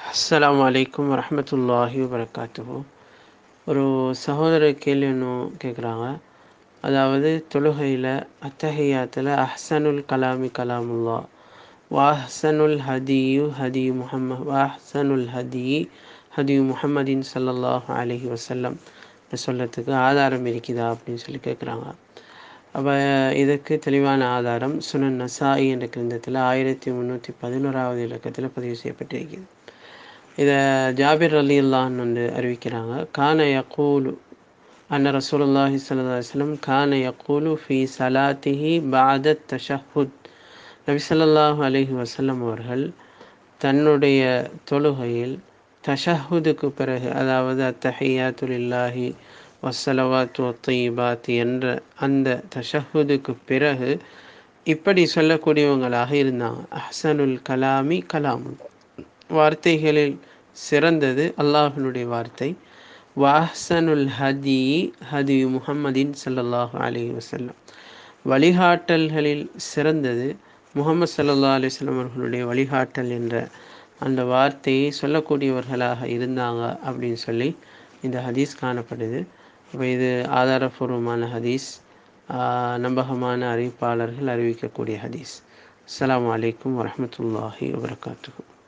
அஸ்ஸலாமு அலைக்கும் வரஹ்மத்துல்லாஹி வபரகாத்துஹு ஒரு சகோதரர் கேள்வி ஒன்றும் கேட்குறாங்க அதாவது தொழுகையில் அத்தஹியாத்தில் அஹ்சனுல் கலாமி கலாமுல்லா வாஹ்சனுல் ஹதியு ஹதியு முஹம்மத் வாஹ்சனுல் ஹதி ஹதியு முஹம்மதின் ஸல்லல்லாஹு அலைஹி வஸல்லம் சொல்லத்துக்கு ஆதாரம் இருக்குதா அப்படின்னு சொல்லி கேட்குறாங்க அப்போ இதுக்கு தெளிவான ஆதாரம் சுனன் நசாயி என்ற கிரந்தத்தில் ஆயிரத்தி முந்நூற்றி பதினோராவது இலக்கத்தில் பதிவு செய்யப்பட்டிருக்கிறது இதை ஜாபிர் அலி அல்லான் வந்து அறிவிக்கிறாங்க கான யகூலு அன்ன ரசூலுல்லாஹி ஸல்லல்லாஹு அலைஹி வஸல்லம் கான யகூலு ஃபி சலாத்திஹி பாத தஷஹுத் நபி ஸல்லல்லாஹு அலைஹி வஸல்லம் அவர்கள் தன்னுடைய தொழுகையில் தஷஹுதுக்கு பிறகு அதாவது அத்தஹியாத்துலில்லாஹி வசலவாத் ஒத்தீபாத் என்ற அந்த தஷஹுதுக்கு பிறகு இப்படி சொல்லக்கூடியவங்களாக இருந்தாங்க அஹ்சனுல் கலாமி கலாமுல் வார்த்தைகளில் சிறந்தது அல்லாஹினுடைய வார்த்தை வாஹ்சனுல் ஹதி ஹதி முஹம்மதின் சல்லல்லாஹு அலி வசல்லம் வழிகாட்டல்களில் சிறந்தது முகமது சல்லா அலிஸ்லாம் அவர்களுடைய வழிகாட்டல் என்ற அந்த வார்த்தையை சொல்லக்கூடியவர்களாக இருந்தாங்க அப்படின்னு சொல்லி இந்த ஹதீஸ் காணப்படுது அப்போ இது ஆதாரபூர்வமான ஹதீஸ் நம்பகமான அறிவிப்பாளர்கள் அறிவிக்கக்கூடிய ஹதீஸ் அஸ்லாம் வலைக்கம் வரமத்துல்லாஹி வபரகாத்து